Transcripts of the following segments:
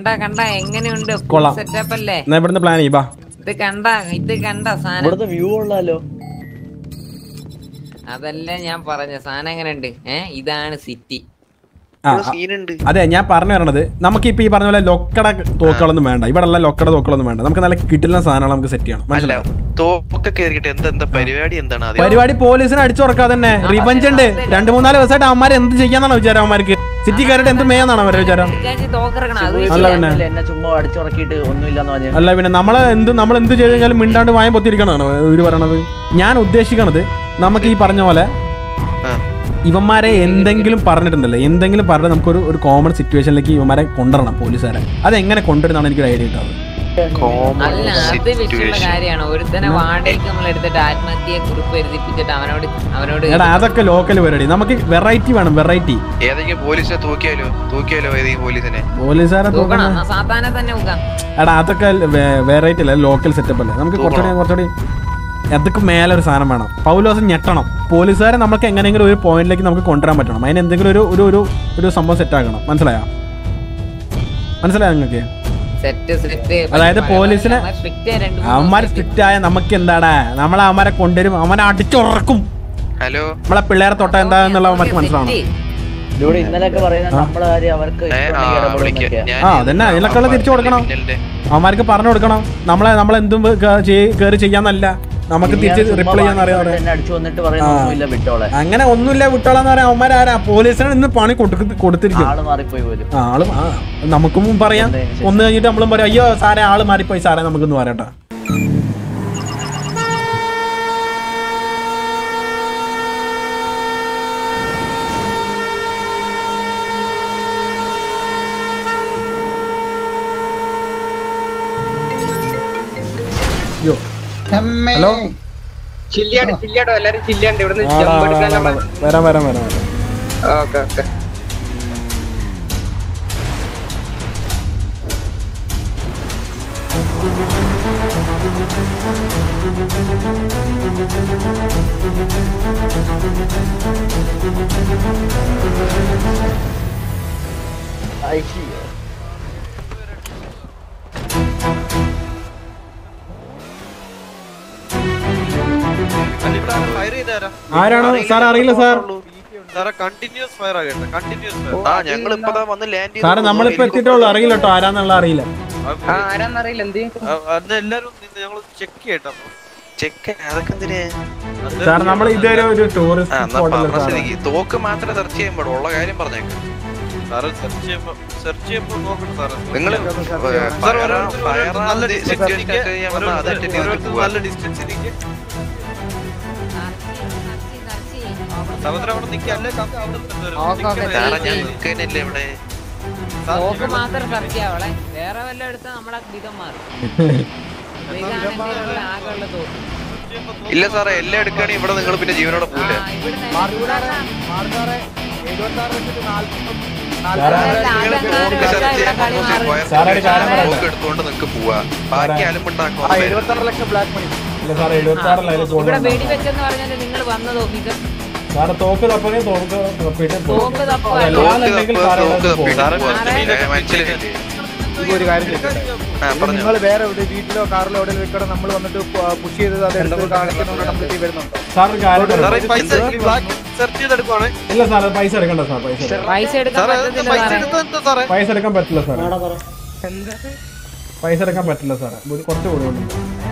കണ്ട കണ്ട എങ്ങനെയുണ്ട് കൊള്ളാം. സെറ്റപ്പ് അല്ലേ എന്നാ ഇവിടുന്ന് പ്ലാൻ ചെയ്യും ബാ ഇത് കണ്ട ഇത് കണ്ട സാധനം ഇവിടുത്തെ വ്യൂ ഉള്ളാലോ അതല്ല ഞാൻ പറഞ്ഞ സാധനം എങ്ങനെയുണ്ട് ഏ ഇതാണ് സിറ്റി ആ ആ, അതെ ഞാൻ പറഞ്ഞു വരണത് നമുക്ക് ഇപ്പൊ ഈ പറഞ്ഞ പോലെ ലൊക്കട തോക്കുകളൊന്നും വേണ്ട ഇവിടെ ഉള്ള ലൊക്കട തോക്കുകളൊന്നും വേണ്ട നമുക്ക് നല്ല കിട്ടുന്ന സാധനങ്ങൾ നമുക്ക് സെറ്റ് ചെയ്യണം അല്ല മനസ്സിലായോ തോക്കൊക്കെ കേറിയിട്ട് എന്താ എന്താ പരിപാടി എന്താണ് അത് പരിപാടി പോലീസിനെ അടിച്ചുറക്കാതെ തന്നെ റിവഞ്ച് ഉണ്ട് രണ്ട് മൂന്നാല് ദിവസമായിട്ട് അവന്മാർ എന്ത് ചെയ്യാന്നാണ് വിചാരം അവന്മാർക്ക് സിറ്റി കയറിയിട്ട് എന്ത് മേയാന്നാണ് അവരുടെ വിചാരം തോക്കിറക്കണം അത് അല്ല പിന്നെ എന്നെ ചുമ്മാ അടിച്ചുറക്കിയിട്ട് ഒന്നുമില്ലെന്ന് പറഞ്ഞു അല്ല പിന്നെ നമ്മളെ എന്ത് നമ്മൾ എന്ത് ചെയ്ത് കഴിഞ്ഞാലും മിണ്ടാണ്ട് വായം പൊത്തിരിക്കണതാണ് ഇവര് പറയണത് ഞാൻ ഉദ്ദേശിക്കണത് നമുക്ക് ഈ പറഞ്ഞ പോലെ ആ. ഇവന്മാരെ എന്തെങ്കിലും പറഞ്ഞിട്ടുണ്ടല്ലോ എന്തെങ്കിലും പറഞ്ഞ് നമുക്കൊരു ഒരു കോമൺ സിറ്റുവേഷനിലേക്ക് ഇവന്മാരെ കൊണ്ടുവരണം പോലീസുകാരെ അതെങ്ങനെ കൊണ്ടുവരുന്നതാണ് എനിക്ക് ഐഡിയ കിട്ടാറ് കോമൺ അല്ല അത് വെച്ചുള്ള സിറ്റുവേഷൻ കാര്യമാണ് ഒരുത്തനെ വാടകയ്ക്ക് നമ്മൾ എടുത്തിട്ട് ആത്മഹത്യയെ കുറിപ്പ് എഴുതിപ്പിച്ചിട്ട് അവനോട് അവനോട് എടാ അതൊക്കെ ലോക്കൽ പരിപാടി നമുക്ക് വെറൈറ്റി വേണം വെറൈറ്റി ഏതെങ്കിലും പോലീസിനെ തൂക്കിയാലോ തൂക്കിയാലോ ഏതെങ്കിലും പോലീസിനെ പോലീസുകാരെ തൂക്കണം തോക്കണം എന്നാ സാത്താനെ തന്നെ നോക്കാം എടാ അതൊക്കെ വെറൈറ്റി അല്ല ലോക്കൽ സെറ്റപ്പ് അല്ലേ നമുക്ക് കുറച്ചുകൂടി കുറച്ചുകൂടി അതൊക്കെ മേലെ ഒരു സാധനം വേണം പൗലോസം ഞെട്ടണം പോലീസുകാരെ നമുക്ക് എങ്ങനെയെങ്കിലും ഒരു പോയിന്റിലേക്ക് നമുക്ക് കൊണ്ടുവരാൻ പറ്റണം അതിന് എന്തെങ്കിലും ഒരു ഒരു ഒരു ഒരു സംഭവം സെറ്റ് ആക്കണം മനസ്സിലായോ മനസ്സിലായോ നിങ്ങൾക്ക് സെറ്റ് സെറ്റ് അതായത് പോലീസിനെ- സ്ട്രിക്റ്റ് രണ്ട് മൂന്ന് അവന്മാർ ദിവസം സ്ട്രിക്റ്റ് ആയ നമുക്ക് എന്താടാ നമ്മളെ അവന്മാരെ കൊണ്ടുവരും അവനെ അടിച്ചുറക്കും ഹലോ നമ്മളെ പിള്ളേരെ തൊട്ട എന്താന്നുള്ള അവന്മാർക്ക് set. മനസ്സിലാവണം ഇവിടെ ഇന്നലെയൊക്കെ പറയുന്നത് നമ്മളെ കാര്യം അവർക്ക് ഏ, ആ ഇഷ്ടമുണ്ടെങ്കിൽ വിളിക്കാം ഇടപെടുന്നൊക്കെയാ. ഞാൻ ആ, അതന്നെ, അതിലൊക്കെ ഉള്ളത് തിരിച്ചു കൊടുക്കണം. മിന്നലിന്റെ അവന്മാർക്ക് പറഞ്ഞു കൊടുക്കണം നമ്മളെ നമ്മളെന്തും കയറി ചെയ്യാന്നല്ല നമുക്ക് നീ തിരിച്ച് അത് ചുമ്മാ റിപ്ലൈ ചെയ്യാൻ അറിയാം എന്നെ അടിച്ചു വന്നിട്ട് പറയുന്ന ഒന്നുമില്ല വിട്ടോളെ അങ്ങനെ ഒന്നുമില്ല വിട്ടോളാന്ന് പറയാം അവന്മാരാരാ പോലീസിനെ ഇന്ന് പണി കൊടുക്ക കൊടുത്തിരിക്കും ആള് മാറിപ്പോയി പോലും ആളും ആ നമുക്കും പറയാം ഒന്ന് കഴിഞ്ഞിട്ട് നമ്മളും പറയാം അയ്യോ സാറേ ആള് മാറിപ്പോയി സാറേ നമുക്കൊന്ന് പറയട്ടെ അയ്യോ ഹലോ ചില്ലിയാട് ചില്ലിയാടോ എല്ലാരും ചില്ലിയാണ്ട് ഇവിടുന്ന് ആ, ജമ്പ് ആ, എടുക്കാൻ ആ, വരാം വരാം വരാം വരാം ഓക്കെ ഓക്കെ അയ്യോ. ഫയർ ചെയ്താരാ ആരാണോ സാർ അറിയില്ല സാർ സാറേ കണ്ടിന്യൂസ് ഫയർ ആകട്ടെ കണ്ടിന്യൂസ് ഫയർ ആ ഞങ്ങൾ ഇപ്പതാ വന്ന് ലാൻഡ് സാറേ നമ്മളിപ്പോ എത്തിയിട്ടുള്ളൂ അറിയില്ല കേട്ടോ ആരാന്നുള്ള അറിയില്ല ആ ആരാന്നറിയില്ല എന്ത് അന്ന് എല്ലാരും ഞങ്ങൾ ചെക്ക് ചെയ്യട്ടെ ചെക്ക് അതൊക്കെ എന്തിനാ സാർ നമ്മൾ ഇതൊരു ഒരു ആ ടൂറിസ്റ്റ് എന്നാ സ്പോട്ടല്ലേ പറഞ്ഞ സാറേ സ്ഥിതിക്ക് തോക്ക് മാത്രമേ സെർച്ച് ചെയ്യാൻ പാടുള്ളൂ ഉള്ള കാര്യം പറഞ്ഞേക്കാം സാറ് സെർച്ച് ചെയ്യുമ്പോ സെർച്ച് ചെയ്യുമ്പോ നോക്കട്ടെ സാറേ നിങ്ങൾ സാർ ഓരോരുത്തർ ഓരോരുത്തർ നല്ല ഡിസ്റ്റൻസ് നല്ല ഡിസ്റ്റൻസ് ഇരിക്കെ സമുദ്രം അവിടെ നിൽക്കല്ലേ അവിടെ ഓക്കെ, ഓക്കെ. സാറേ ഞാൻ നിൽക്കാനല്ലേ ഇവിടെ തോക്ക് മാത്രം സെർച്ച് ചെയ്യാവളെ വേറെ വല്ല എടുത്താൽ നമ്മുടെ വിധം മാറും ഇതാണ് എൻ്റെ കയ്യിലുള്ള ആകെയുള്ള തോക്ക് ഇല്ല സാറേ എല്ലാം എടുക്കുകയാണെങ്കിൽ ഇവിടെ നിങ്ങൾ പിന്നെ ജീവനോടെ ആ, പോവില്ലേ ഇവിടുന്ന് തോക്ക് സെർച്ച് ചെയ്യാൻ സാറേ, ഒരു കാര്യം പറയട്ടെ. തോക്ക് എടുത്തുകൊണ്ട് നിങ്ങൾക്ക് പോവാ ബാക്കി അലമ്പുണ്ടാക്കും ഇല്ല സാറേ എഴുപത്തി ആറല്ല അതിൽ ഇവിടെ കൂടുതൽ വെടിവെച്ചെന്ന് പറഞ്ഞാൽ നിങ്ങൾ വന്നത് ഓഫീസർ സാറ് തോക്ക് തപ്പണേ തോക്ക് തപ്പിയിട്ട് പോകും. തോക്ക് തപ്പ അല്ലാതെ ഉണ്ടെങ്കിൽ സാറ് തോക്ക് അതിനകത്ത് പോകും. തപ്പി മനസ്സിലായില്ലേ ഒരു കാര്യം ചോദിക്കട്ടെ? ആ പറഞ്ഞു നിങ്ങൾ വേറെ എവിടെ വീട്ടിലോ കാറിലോ എവിടെ വെക്കണം നമ്മൾ വന്നിട്ട് പുഷ് ചെയ്തത് അത് എടുത്ത് കാണിക്കുന്നുണ്ടോ നമ്മൾ ചെയ്ത് വരുന്നുണ്ടോ സാർ ഒരു കാര്യം സാറേ പറയട്ടെ. ഈ പൈസ ബ്ലാക്ക് സെർച്ച് ചെയ്തെടുക്കുവാണ് ഇല്ല സാറേ പൈസ എടുക്കണ്ട സാർ പൈസ എടുക്കണ്ട. പൈസ എടുക്കാൻ സാറേ പറ്റത്തില്ല പൈസ സാറേ എടുത്തത് എന്താ സാറേ പൈസ എടുക്കാൻ പറ്റില്ല സാറേ പൈസ എടുക്കാൻ പറ്റില്ല സാറേ ഒരു കുറച്ച് കൂടുതലുണ്ട്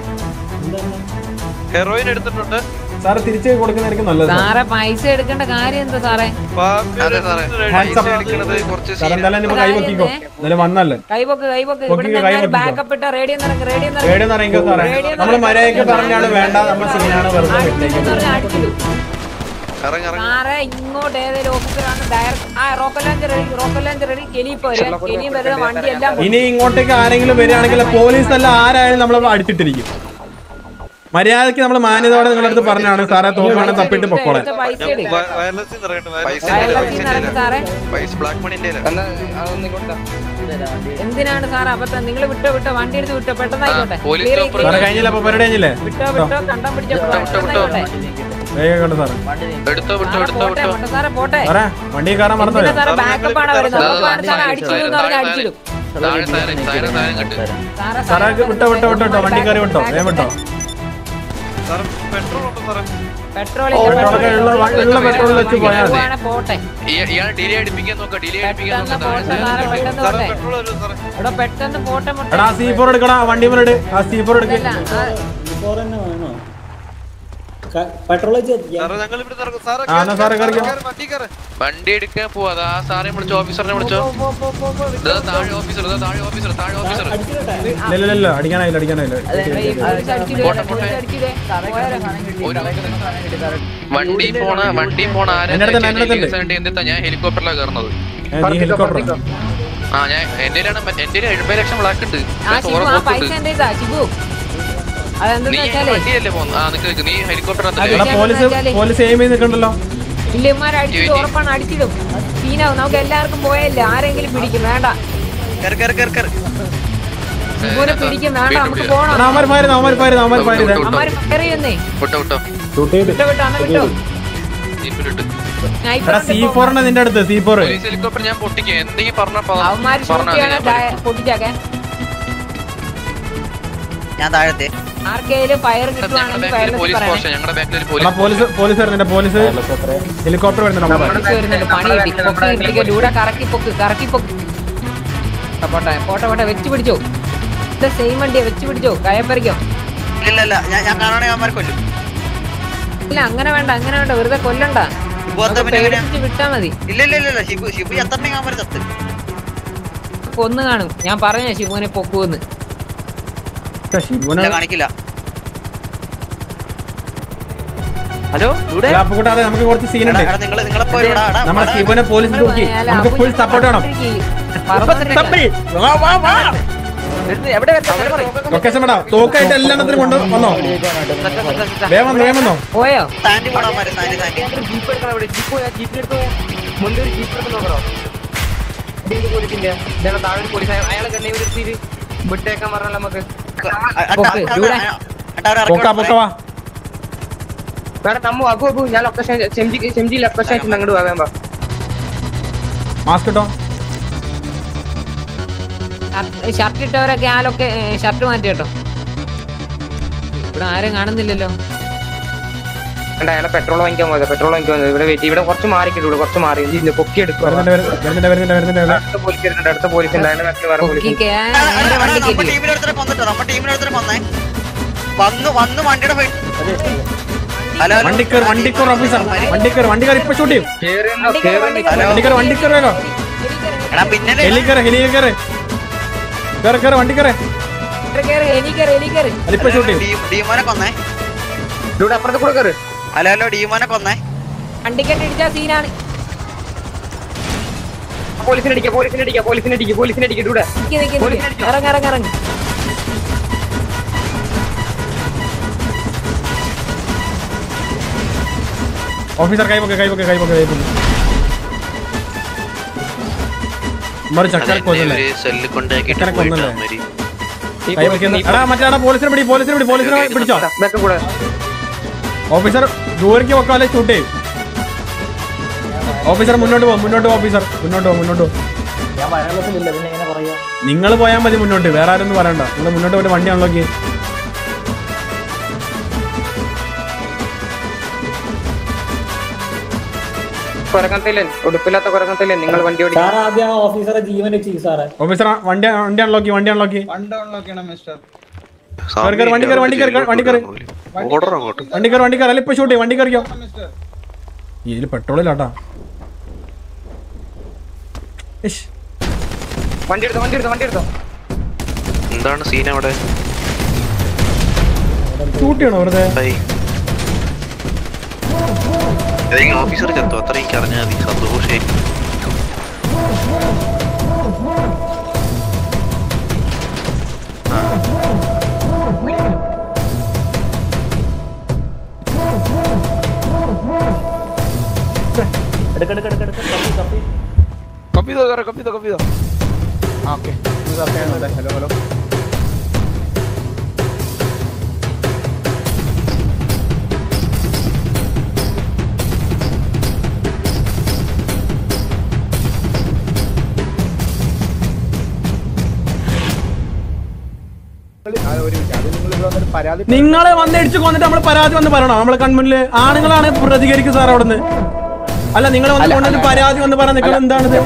ഹെറോയിൻ എടുത്തിട്ടുണ്ട് സാറ് തിരിച്ച് കൊടുക്കുന്നതായിരിക്കും നല്ലത് സാർ. സാറേ പൈസ എടുക്കേണ്ട കാര്യം എന്താ സാറേ ബാക്കി അതെ സാറേ Hands up. പൈസ എടുക്കുന്നത് കുറച്ച് സാർ എന്തായാലും ഇനിയിപ്പോ കൈ വെക്കിക്കോ എന്തായാലും വന്നല്ലേ കൈപൊക്ക് കൈപൊക്ക് പൊക്കിക്കോ, ഇവിടെ കൈ പൊക്കിക്കോ. ബാക്കപ്പ് ഇട്ട റേഡിയോ നിറങ്ങി റേഡിയോ റേഡിയോ നിറയിക്കോ സാറേ നമ്മൾ മര്യാദയ്ക്ക് പറഞ്ഞാണ് വേണ്ട നമ്മൾ സീനാണ് വെറുതെ വിട്ടേക്കുന്നത് അടിച്ചിട്ടു ഇറങ്ങി ഇറങ്ങി സാറേ ഇങ്ങോട്ട് ഏതെങ്കിലും ഓഫീസറാണ് ഡയറക്റ്റ് ആ rocket launcher ready rocket launcher ready കെലി പോരെ കെലിയും വരുന്ന വണ്ടി എല്ലാം പോയി. ഇനി ഇങ്ങോട്ടേക്ക് ആരെങ്കിലും വരികയാണെങ്കിൽ പോലീസ് അല്ല ആരായാലും നമ്മൾ അടിച്ചിട്ടിരിക്കും മര്യാദയ്ക്ക് നമ്മൾ മാന്യതയോടെ നിങ്ങളുടെ അടുത്ത് പറഞ്ഞാണ് സാറേ തോക്കാണ് തപ്പിട്ട് പൊക്കോളെ എടുത്ത പൈസ എടുക്കും വയർലെസ് ഇറങ്ങട്ടെ പൈസ wireless. ഇല്ല, വയർലെസ്സിൽ പൈസ നിന്ന് ഇല്ല. സാറേ പൈസ ബ്ലാക്ക് മണിന്റെ അതൊന്നും കൊടുത്താ എന്തിനാണ് സാർ അബദ്ധം നിങ്ങൾ വിട്ടോ വിട്ടോ വണ്ടി എടുത്ത് വിട്ടോ പെട്ടെന്നായിക്കോട്ടെ പോലീസ് Clear ഓപ്പറേഷൻ സാറേ കഴിഞ്ഞില്ല അപ്പൊ പരിപാടി കഴിഞ്ഞില്ലേ വിട്ടോ വിട്ടോ കണ്ടം പിടിച്ചോ പെട്ടെന്നായിക്കോട്ടെ വേഗം കണ്ടു സാറേ വണ്ടി നീ- എടുത്തോ വിട്ടോ സാറേ എടുത്തോ പോട്ടെ വിട്ടോ പോട്ടെ സാറേ പോട്ടെ സാറേ വണ്ടി കയറാൻ മറന്നു എന്തിനാ സാറേ സാറേ, ബാക്കപ്പ് ആണ് നിങ്ങൾ വരുന്നത് സാറേ, നമുക്കാണ് സാറേ സാറേ, അടിച്ചിടും എന്ന് പറഞ്ഞാൽ അടിച്ചിടും താഴെ സൈറൻ സൈറൻ സൈറൻ കെട്ട് സാറേ, സാറേ സാറേ, വിട്ടോ വിട്ടോ വിട്ടോ വിട്ടോ വണ്ടി കയറി വിട്ടോ വേഗം വിട്ടോ സാറേ പെട്രോൾ ഉണ്ടോ സാറേ പെട്രോൾ പെട്രോളൊക്കെ ഉള്ള ഉള്ള പെട്രോൾ വെച്ച് പോയാൽ മതി പോട്ടെ ഇയ- ഇയാൾ ഡിലേ അടിപ്പിക്കാൻ നോക്കാം ഡിലേ അടിപ്പിക്കാൻ പെട്ടെന്ന് നോക്കാം പോട്ടെ സാറേ പെട്ടെന്ന് സാറേ പോട്ടെ പെട്രോൾ വരും സാറേ ഇവിടെ പെട്ടെന്ന് പോട്ടെ മുട്ട എടാ സി ഫോർ എടുക്കടാ വണ്ടി മേലെട് ആ സി ഫോർ എടുക്ക് ഇതല്ല, ആ, പെട്രോൾ സാറേ ഞങ്ങൾ ഇവിടെ ഇറങ്ങും സാറേ ആ, എന്നാ സാറേ കയറിക്കോ. കേറ്, വണ്ടി കയറ് വണ്ടി എടുക്കാൻ പോവാ അതാ സാറെ വിളിച്ചോ ഓഫീസറിനെ വിളിച്ചോ ഇതാ താഴെ ഓഫീസർ ഇതാ താഴെ ഓഫീസർ താഴെ ഓഫീസർ ഇല്ല ഇല്ല ഇല്ല അടിക്കാനായില്ല അടിക്കാനായില്ല ഈ പോലീസ് അടിച്ചിടേ, പോട്ടെ, പോട്ടെ. പോലീസ് അടിച്ചിടേ. പോയാലോ? വണ്ടി പോണ വണ്ടി പോണ എന്റെ അടുത്ത് ഉണ്ട്, എന്റെ അടുത്ത് ഉണ്ട്. എന്താ ഞാൻ ഹെലികോപ്റ്ററിലാണ് കയറുന്നത് ഏ, നീ ഹെലികോപ്റ്റർ ആ ഞാൻ എന്റെ എന്റെ എഴുപത് ലക്ഷം ബ്ലാക്ക് ഉണ്ട് ആ ഞാൻ ശിബു ചോറ് ആ പൈസ കൊടുത്തിട്ട്. എന്റെ ഇതാ ശിബു അതെന്തെന്ന് നീ വെച്ചാലേ വണ്ടിയല്ലേ പോന്ന് ആ നിക്ക് നിക്ക് നീ ഹെലികോപ്റ്റർ അതെ. എടാ പോലീസ് പോലീസ് എയിം ചെയ്ത് നിൽക്കണ്ടല്ലോ ഇല്ലന്മാർ അടിച്ചിട്ട് ഉറപ്പാണ് അടിച്ചിടും സീനാവും നമുക്ക് എല്ലാവർക്കും പോയല്ലേ ആരെങ്കിലും പിടിക്കും വേണ്ട കയറി കയറി കയറി കയറി ശിബുവിനെ പിടിക്കും വേണ്ട നമുക്ക് പോണം എടാ അവന്മാർ പാരുന്നു അവന്മാർ പാരുന്നു അവന്മാർ പാരുന്നു അമ്മാര് കയറിയെന്നേ വിട്ടോ വിട്ടോ വിട്ടോ വിട്ടോ അന്ന് വിട്ടോ ജീപ്പിലിട്ട് എടാ സി ഫോറിന്റെ നിന്റെ അടുത്ത് സി ഫോർ പോലീസ് ഹെലികോപ്റ്റർ ഞാൻ പൊട്ടിക്കും എന്തെങ്കിലും പറഞ്ഞ അവന്മാര് ഷൂട്ട് ചെയ്യണം പൊട്ടിച്ചാക്കാൻ ഞാൻ താഴത്തെ ആർക്കെങ്കിലും ഫയർ കിട്ടുവാണെങ്കിൽ ഫയറിൽ പോലീസ് പറയണേ പോസ്റ്റ് ഞങ്ങളുടെ ബാക്കിൽ ഒരു എടാ പോലീസ് പോലീസ് പോലീസ് വരുന്നുണ്ട് പോലീസ് ഹെലികോപ്റ്റർ വരുന്നുണ്ട് നമ്മളെ പോലീസ് വരുന്നുണ്ട് പണി കിട്ടി പൊക്കി ഇട്ടിരിക്കുക ലൂടെ കറക്കി പൊക്ക് കറക്കി പൊക്ക് ആ, പോട്ടെ പോട്ടെ പോട്ടെ വെച്ച് പിടിച്ചോ ഇത് സെയിം വണ്ടിയാ വെച്ച് പിടിച്ചോ കയപ്പറിക്കോ ഇല്ല ഇല്ല ഞാൻ ഞാൻ കാണുവാണെങ്കിൽ അവന്മാർ കൊല്ലും ഇല്ല അങ്ങനെ വേണ്ട അങ്ങനെ വേണ്ട വെറുതെ കൊല്ലണ്ട ഇപ്പോഴത്തെ നമുക്ക് പിന്നെ എങ്ങനെയാ? പേടിപ്പിച്ച് വിട്ടാ മതി ഇല്ല ഇല്ല ഇല്ല ഇല്ല ഷിബു ഷിബു എത്രണ്ടെങ്കിൽ അവന്മാർ ചത്ത് കൊന്നു കാണും ഞാൻ പറഞ്ഞ ശിവനെ പൊക്കുവെന്ന് പക്ഷേ ശിവനെ ഇല്ല കാണിക്കില്ല ഹലോ ഇവിടെ എടാ, അപ്പുകുട്ടാ, അതെ നമുക്ക് കുറച്ച് സീൻ ഉണ്ട് നിങ്ങൾ നിങ്ങളെ പോയി ഇവിടെ എടാ, നമ്മുടെ ഇവിടെ. ശിവനെ പോലീസ് തൂക്കി നമുക്ക് ഫുൾ സപ്പോർട്ട് വേണം തപ്പി വാ വാ വാ എവിടെ വെച്ചാ പറയും ലൊക്കേഷൻ വിടാം തോക്കായിട്ട് എല്ലാത്തിനും കൊണ്ട് വന്നോ വേഗം വന്നോ വേഗം വന്നോ പോയോ സ്റ്റാൻഡ് പോടാൻ മാറി സ്റ്റാൻഡ് സ്റ്റാൻഡ് ജീപ്പ് എടുക്കണം ഇവിടെ ജീപ്പ് പോയാ ജീപ്പിലെടുത്ത് മുന്നിൽ ഒരു ജീപ്പ് എടുത്ത് നോക്കണോ ഇതിന്റെ പോലീസിന്റെ ഞങ്ങൾ താഴെ ഒരു പോലീസ് അയാളെ തന്നെ ഒരു വിട്ടേക്കാൻ പറഞ്ഞാൽ നമുക്ക് പൊക്ക്, ഇവിടെ. പൊക്ക പൊക്ക വാ വേണം തമ്മു അബു അബു ഞാൻ ലൊക്കേഷൻ ചെഞ്ചി ചെഞ്ചി ലൊക്കേഷൻ അയച്ചു അങ്ങോട്ട് പോകാൻ പാ മാസ്ക് ഇട്ടോ ഷർട്ട് ഇട്ടവരൊക്കെ ആ ലൊക്കെ ഷർട്ട് മാറ്റി കേട്ടോ ഇവിടെ ആരും കാണുന്നില്ലല്ലോ വേണ്ട അയാളെ പെട്രോൾ വാങ്ങിക്കാൻ പോയത് പെട്രോൾ വാങ്ങിക്കാൻ പോയത് ഇവിടെ വെയിറ്റ് ഇവിടെ കുറച്ച് മാറിക്കിട്ടു ഇവിടെ കുറച്ച് മാറി ഇതിന്റെ പൊക്കി എടുക്കുക വരുന്നുണ്ട് വരുന്നുണ്ട് വരുന്നുണ്ട് വരുന്നുണ്ട് വരുന്നുണ്ട് അടുത്ത പോലീസ് വരുന്നുണ്ട് അടുത്ത പോലീസ് ഉണ്ട് അതിന്റെ ബാക്കിൽ വേറെ പൊക്കി പോലീസ് കേ- നേരെ വണ്ടി നമ്മുടെ കയറ്റി ടീമിലെടുത്തിട്ട് വന്നിട്ടോ നമ്മുടെ ടീമിലെടുത്തിട്ട് വന്നേ വന്ന് വന്ന് വണ്ടിയുടെ പോയി ഹലോ ഹലോ. വണ്ടിക്കർ വണ്ടിക്കർ ഓഫീസർ വണ്ടിക്കർ വണ്ടിക്കർ ഇപ്പൊ ഷൂട്ട് ചെയ്യും കേറുന്നോ കേറുന്നോ വണ്ടിക്കർ വണ്ടിക്കർ വേഗം എടാ പിന്നെ ഹെലിക്കർ ഹെലിക്കർ കയറി കയറി വണ്ടിക്കറേ കേറി എനിക്കറി എനിക്കറി അല്ല ഇപ്പൊ ഷൂട്ട് ചെയ്യും ഡി- ഡീമോനെ കൊന്നേ ഇവിടെ അപ്പുറത്ത് കൂടെ കയറ് ഹലോ ഹലോ ഡീമോനെ കൊന്നേ വണ്ടിക്കെട്ട് ഇടിച്ച സീനാണ് പോലീസിനെ അടിക്കുക പോലീസിനെ അടിക്കുക പോലീസിനെ അടിക്കുക പോലീസിനെ അടിക്കുക ഇവിടെ നിക്ക് നിക്ക് നിക്ക് ഇറങ്ങ ഇറങ്ങ ഇറങ്ങ ഓഫീസർ കൈപ്പൊക്കെ കൈപ്പൊക്കെ കൈപ്പൊക്കെ കൈപ്പൊക്കെ മറി ചക്കര കൊന്നല്ലേ സെല്ലിൽ കൊണ്ടാക്കിട്ട് ചക്കര പോയിട്ട് കൊന്നല്ലേ അവന്മാര് ഈ കൈ വെക്കുന്ന എടാ മറ്റേ പോലീസിനെ പിടി പോലീസിനെ പിടി പോലീസിനെ പിടിച്ചോ ബാക്ക് കൂടെ ഓഫീസർ ദൂരേക്ക് വെക്കാതെ ഷൂട്ട് ചെയ്യും ഓഫീസർ മുന്നോട്ട് പോകും മുന്നോട്ട് പോ ഓഫീസർ മുന്നോട്ട് പോകും മുന്നോട്ട് പോകും ഞാൻ വയനാട്ടിലില്ല പിന്നെ എങ്ങനെ പറയാ നിങ്ങൾ പോയാൽ മതി മുന്നോട്ട് വേറെ ആരും ഒന്നും പറയണ്ട നിങ്ങൾ മുന്നോട്ട് പോയിട്ട് വണ്ടി അൺലോക്ക് ചെയ്യും കൊരക്കത്തില്ലേ ഉടുപ്പില്ലാത്ത കൊരക്കത്തില്ലേ നിങ്ങൾ വണ്ടി ഓടിക്കുക സാർ ആദ്യം ആ ഓഫീസറെ ജീവൻ വെച്ചു സാറേ ഓഫീസർ വണ്ടി വണ്ടി അൺലോക്ക് വണ്ടി അൺലോക്ക് കേറി, കേറി, വണ്ടി കേറി, വണ്ടി കേറി, വണ്ടി കേറി. ഓർഡർ അങ്ങോട്ട് വണ്ടി കയറി വണ്ടി കയറി അല്ല ഇപ്പൊ ഷൂട്ട് ചെയ്യും വണ്ടി കയറിക്കോ ഇതിൽ പെട്രോളില്ലാട്ടാ ഇഷ് വണ്ടി എടുത്തോ വണ്ടി എടുത്തോ വണ്ടി എടുത്തോ എന്താണ് സീൻ അവിടെ ഷൂട്ട് ചെയ്യണോ വെറുതെ ബൈ ഏതെങ്കിലും ഓഫീസർ ചത്തോ അത്ര എനിക്ക് അറിഞ്ഞാൽ മതി സന്തോഷേ കപ്പി ചെയ്തോ സാറേ കപ്പി ചെയ്തോ കപ്പി ചെയ്തോ ഹലോ ഹലോ ആ, ഒരു മിനിറ്റ്. അത് നിങ്ങൾ ഇവിടെ വന്നിട്ട് പരാതി നിങ്ങളെ വന്നിടിച്ച് കൊന്നിട്ട് നമ്മൾ പരാതി വന്ന് പറയണോ നമ്മളെ കൺമുന്നില് ആണുങ്ങളാണ് പ്രതികരിക്കും സാർ അവിടുന്ന് അല്ല നിങ്ങൾ വന്ന് കൊണ്ടിട്ട് പരാതി വന്ന് പറയാൻ നിൽക്കുന്നത് എന്താണിത്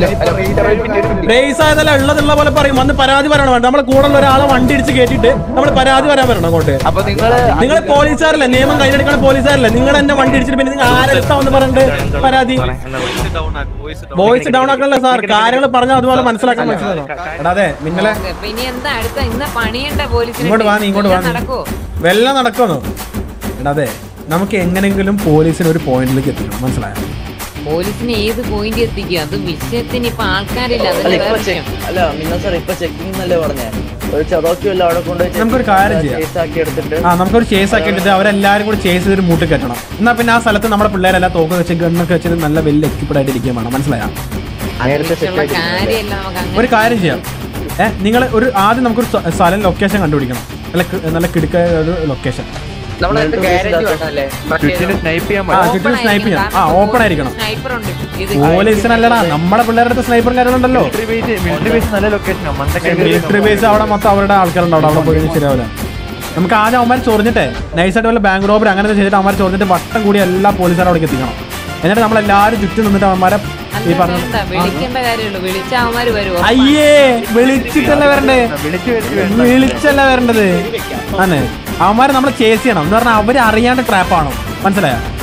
റേസ് ആയതല്ല ഉള്ളതുള്ള പോലെ പറയും വന്ന് പരാതി പറയണം വേണ്ട നമ്മളെ കൂടെ ഉള്ള ഒരാളെ വണ്ടി ഇടിച്ച് കയറ്റിട്ട് നമ്മൾ പരാതി പറയാൻ വരണം അങ്ങോട്ട് അപ്പൊ നിങ്ങള് നിങ്ങൾ പോലീസുകാരല്ലേ നിയമം കയ്യിലെടുക്കണ പോലീസുകാരല്ലേ നിങ്ങൾ എന്നെ വണ്ടി ഇടിച്ചിട്ട് പിന്നെ നിങ്ങൾ ആരെടുത്താന്ന് പറഞ്ഞിട്ട് പരാതി വോയിസ് ഡൗൺ ആക്കണല്ലോ സാർ കാര്യങ്ങൾ പറഞ്ഞാൽ അതുപോലെ മനസ്സിലാക്കാൻ മനസ്സിലാക്കണം എടാ അതെ നിങ്ങളെ പിന്നെ എന്താ അടുത്ത ഇന്ന് പണിയണ്ട പോലീസിന് ഇങ്ങോട്ട് വാ നീ ഇങ്ങോട്ട് വാ നീ. നടക്കോ വെള്ളം നടക്കുന്നു എടാ അതെ നമുക്ക് എങ്ങനെങ്കിലും പോലീസിന് ഒരു പോയിന്റിലേക്ക് എത്തിക്കണം മനസ്സിലായോ പോലീസിന് ഏത് പോയിന്റ് എത്തിക്കുക അത് വിഷയത്തിന് ഇപ്പൊ ആൾക്കാരില്ല അല്ല അതല്ലേ ഇപ്പൊ വേറെ വിഷയം. ചെക്ക് അല്ല മിന്ന സാർ ഇപ്പൊ ചെക്കിംഗ് എന്നല്ലേ പറഞ്ഞേ ഒരു ചതോക്കിയല്ല അവിടെ കൊണ്ടുപോയി നമുക്കൊരു കാര്യം ചെയ്യാം. കേസാക്കി എടുത്തിട്ട് ആ നമുക്കൊരു ചേസ് ആക്കി എടുത്തിട്ട് അവരെല്ലാരും കൂടി ചേസ് ചെയ്തൊരു മൂട്ടി കെട്ടണം എന്നാ പിന്നെ ആ സ്ഥലത്ത് നമ്മുടെ പിള്ളേരെല്ലാം തോക്ക് വെച്ച് ഗണ്ണൊക്കെ വെച്ചിട്ട് നല്ല വലിയ എക്യുപ്ഡ് ആയിട്ട് ഇരിക്കാൻ വേണം മനസ്സിലായോ അതിനുള്ള കാര്യമല്ല നമുക്ക് അങ്ങനെ ഒരു കാര്യം ചെയ്യാം ഏഹ് നിങ്ങൾ ഒരു ആദ്യം നമുക്കൊരു സ്ഥ- സ്ഥലം ലൊക്കേഷൻ കണ്ടുപിടിക്കണം നല്ല കി- നല്ല കിടുക്ക ഒരു ലൊക്കേഷൻ നമ്മളെ ഗ്യാരണ്ടി വേണ്ടല്ലേ മറ്റേ സ്നൈപ്പ് ചെയ്യാൻ ആ ചുറ്റും സ്നൈപ്പ് ചെയ്യണം ആ ഓപ്പൺ ആയിരിക്കണം സ്നൈപ്പർ ഉണ്ട് ഇത് പോലീസിനല്ലടാ നമ്മുടെ പിള്ളേരുടെ അടുത്ത് സ്നൈപ്പറും കാര്യങ്ങളുണ്ടല്ലോ മിലിറ്ററി ബേസ് നല്ല ലൊക്കേഷനാണ് മണ്ടൊക്കെ മിലിറ്ററി ബേസ് അവിടെ മൊത്തം അവരുടെ ആൾക്കാരുണ്ടാവും അവിടെ പോയി ശരിയാവില്ല നമുക്ക് ആദ്യം അവന്മാർ ചൊറിഞ്ഞിട്ടെ നൈസായിട്ട് വല്ല ബാങ്ക് റോബറി അങ്ങനത്തെ ചെയ്തിട്ട് അവന്മാർ ചൊറിഞ്ഞിട്ട് വട്ടം കൂടി എല്ലാ പോലീസുകാരും അവിടേക്ക് എത്തിക്കണം എന്നിട്ട് നമ്മളെല്ലാവരും ചുറ്റും നിന്നിട്ട് അവന്മാരെ ഈ അല്ല പറഞ്ഞ വേണ്ട വിളിക്കേണ്ട കാര്യമുള്ളൂ വിളിച്ച അവന്മാര് വരുമോ അയ്യേ വിളിച്ചിട്ടല്ല വരണ്ടേ വിളിച്ചല്ല വരേണ്ടത് അതെ അവന്മാരെ നമ്മളെ ചേസ് ചെയ്യണം എന്ന് പറഞ്ഞാൽ അവര് അറിയാണ്ട് ട്രാപ്പാണോ മനസ്സിലായോ